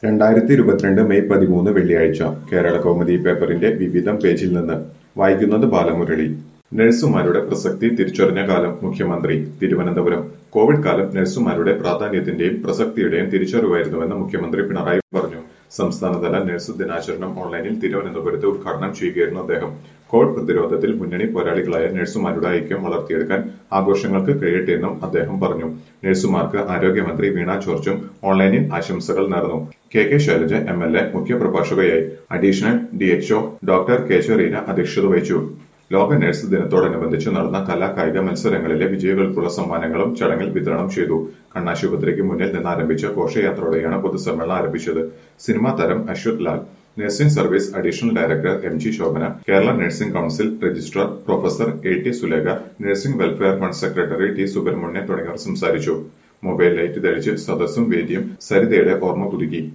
രണ്ടായിരത്തി ഇരുപത്തിരണ്ട് മെയ് പതിമൂന്ന് വെള്ളിയാഴ്ച കേരള കൗമുദി പേപ്പറിന്റെ വിവിധം പേജിൽ നിന്ന് വായിക്കുന്നത് ബാലമുരളി നഴ്സുമാരുടെ പ്രസക്തി തിരിച്ചറിഞ്ഞ കാലം മുഖ്യമന്ത്രി തിരുവനന്തപുരം കോവിഡ് കാലം നഴ്സുമാരുടെ പ്രാധാന്യത്തിന്റെയും പ്രസക്തിയുടെയും തിരിച്ചറിവായിരുന്നുവെന്ന് മുഖ്യമന്ത്രി പിണറായി പറഞ്ഞു സംസ്ഥാനതല നഴ്സ് ദിനാചരണം ഓൺലൈനിൽ തിരുവനന്തപുരത്ത് ഉദ്ഘാടനം ചെയ്യുകയായിരുന്നു അദ്ദേഹം കോവിഡ് പ്രതിരോധത്തിൽ മുന്നണി പോരാളികളായ നഴ്സുമാരുടെ ഐക്യം വളർത്തിയെടുക്കാൻ ആഘോഷങ്ങൾക്ക് കഴിയട്ടെയെന്നും അദ്ദേഹം പറഞ്ഞു നഴ്സുമാർക്ക് ആരോഗ്യമന്ത്രി വീണ ജോർജും ഓൺലൈനിൽ ആശംസകൾ നേർന്നു K K Shailaja M L A മുഖ്യപ്രഭാഷകയായി അഡീഷണൽ ഡിഎച്ച്ഒ ഡോക്ടർ കേശവറീന അധ്യക്ഷത വഹിച്ചു ലോക നഴ്സ് ദിനത്തോടനുബന്ധിച്ച് നടന്ന കലാകായിക മത്സരങ്ങളിലെ വിജയികൾക്കുള്ള സമ്മാനങ്ങളും ചടങ്ങിൽ വിതരണം ചെയ്തു കണ്ണാശുപത്രിക്ക് മുന്നിൽ നിന്ന് ആരംഭിച്ച ഘോഷയാത്രയോടെയാണ് പൊതുസമ്മേളനം ആരംഭിച്ചത് സിനിമാ താരം Ashwath Lal nursing service additional director M G Shobhana Kerala nursing council registrar professor A T Sulekha nursing welfare fund secretary T Subramanian തുടങ്ങിയവർ സംസാരിച്ചു മൊബൈൽ ലൈറ്റ് തെളിച്ച് സദസ്സും വേദിയും സരിതയുടെ ഓർമ്മ പുതുക്കി